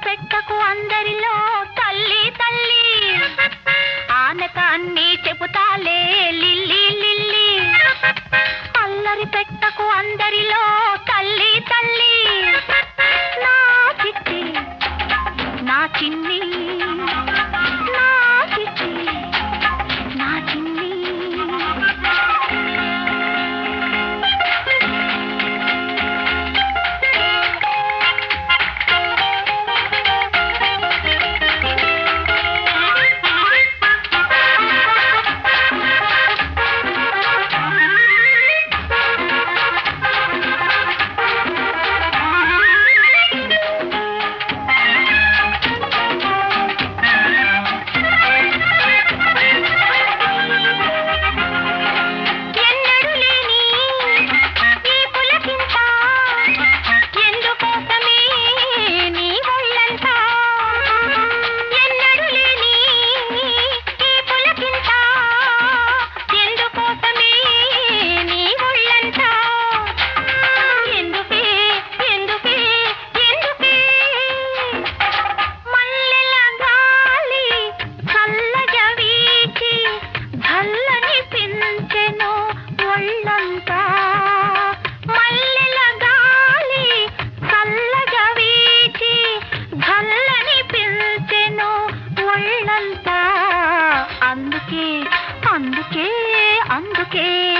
పెట్టకు అందరిలో తల్లి తల్లి ఆనక అన్ని చెబుతాలే లిల్లీ లిల్లీ అల్లరి పెట్టకు అందరిలో తల్లి తల్లి నా చిట్టి నా చిన్ని నా చిట్టి నా చిన్ని ఎన్నడు లేని ఈ పులకింత ఎందుకోసమే నీ ఒళ్ళంతా ఎన్నడు లేని ఈ పులకింత ఎందుకోసమే నీ ఒళ్ళంతా ఎందుకే ఎందుకే ఎందుకే మల్లెల గాలి చల్లగా వీచి చల్లని పించెను ఒళ్ళంతా మల్లెల గాలి చల్లగా వీచి చల్లని పించెను ఒళ్ళంతా అందుకే అందుకే అందుకే